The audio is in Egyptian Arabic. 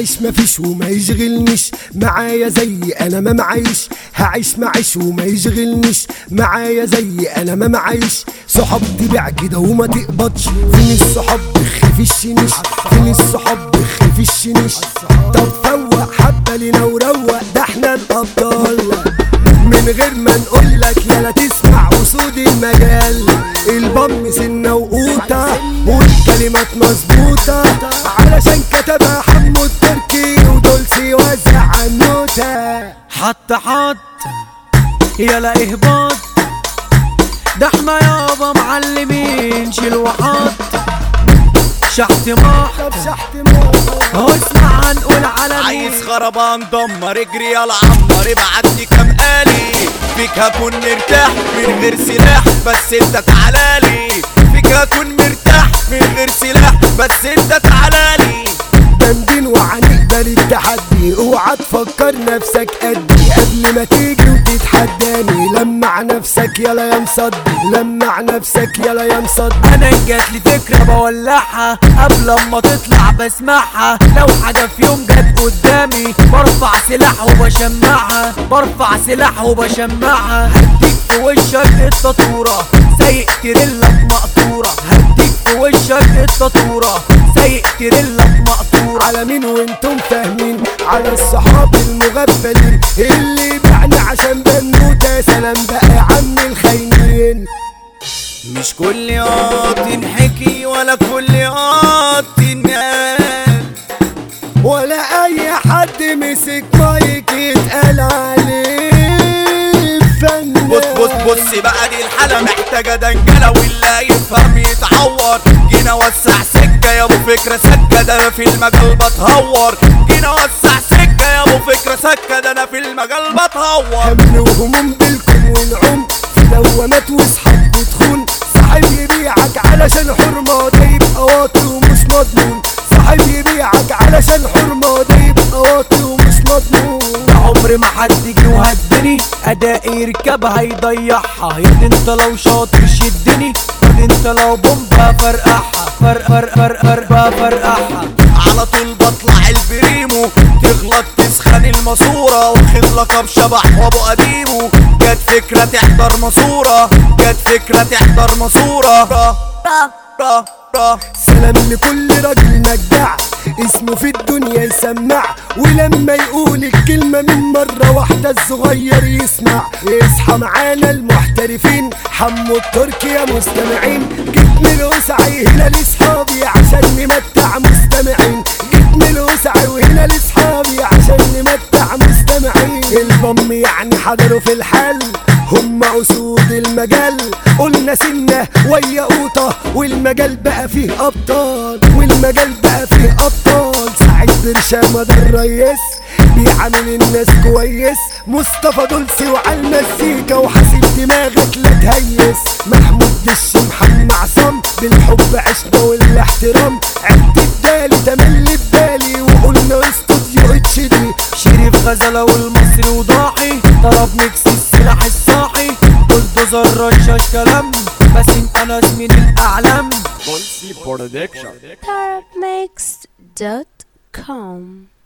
هعيش مفيش وما يشغلنيش معايا زي انا ما معيش هعيش معيش وما يشغلنيش معايا زي انا ما معيش صحاب تبيع كده وما تقبضش فين الصحاب بخ في الشنيش فين الصحاب بخ في الشنيش طب فوق حبه لينا وروق ده احنا الابطال من غير ما نقول لك يلا تسمع اسود المجال البم سنه وقوطه والكلمات مظبوطه علشان كتبها حمو التركي ودولسي وزع عنوته حط حط يلا اهباط ده احنا يابا معلمين شيل وحط شحت ماح طب شحت موت هو اسمع هنقول على عايز مين خربان دمر اجري يلا عمر ابعت لي كام آلي فيك هكون مرتاح من غير سلاح بس انت تعالالي فيك هكون مرتاح من غير سلاح بس انت تعالالي جامدين وهنقبل التحدي اوعى تفكر نفسك قدي قبل ما تيجي وتتحداني لمع نفسك يلا يا مصدي لمع نفسك يلا يا مصدي انا جات لي فكره بولعها قبل اما تطلع بسمعها لو حاجه في يوم جت قدامي برفع سلاح وبشمعها برفع سلاح وبشمعها هديك في وشك التطوره سايق تريلا مقطوره هديك في وشك التطوره سايق تريلا مقطوره على مين وانتم فاهمين على الصحاب المغفلين اللي بعني عشان بنوتة سلام بقى يا عم الخاينين مش كل قط حكي ولا كل قط نام ولا اي حد مسك مايك يتقال عليه فنان بص بص بص بقى دي الحالة محتاجة دنجلة واللي يفهم يتعور جينا وسع سكة يا ابو فكرة سكة ده انا في المجال بتهور جينا وسع سكة يا ابو فكرة سكة ده انا في المجال بتهور هم وهموم بالكم ونعوم في دوامات واصحاب بتخون صاحب يبيعك علشان حرمة ده يبقى واطي ومش مضمون صاحب يبيعك علشان حرمة ده يبقى واطي ومش مضمون عمر ما حد جه وهدني ادائي يركبها يضيعها يا دي انت لو شاطر شدني يا دي انت لو بومبا فرقعها فرق فرق فرق فرق فرقعها على طول بطلع البريمو تغلط تسخن الماسورة واخد لقب شبح وابو قديمو جت فكرة تحضر ماسورة جت فكرة تحضر ماسورة را را را را سلام لكل راجل مجدع اسمه في الدنيا يسمع ولما يقول الكلمة من مرة واحدة الصغير يسمع اصحى معانا المحترفين حمو التركي يا مستمعين جيت من الوسعي هنا لاصحابي عشان نمتع مستمعين جيت من الوسعي وهنا لاصحابي عشان نمتع مستمعين البم يعني حضروا في الحل هم اسود المجال قلنا سنة ويا قوطة والمجال بقى فيه ابطال والمجال بقى فيه ابطال سعيد برشامة ده الريس بيعامل الناس كويس مصطفى دولسي وعلى المزيكا وحاسب دماغك لا تهيس محمود دش محمد عصام بالحب عشنا والاحترام عدت بالي تملي ببالي وقلنا استوديو اتش دي شريف غزلة والمصري وضاحي ضرب ميكس السلاح الصاحي بلدوزر رشاش كلام بس انت ناس من الاعلام tarabmix.com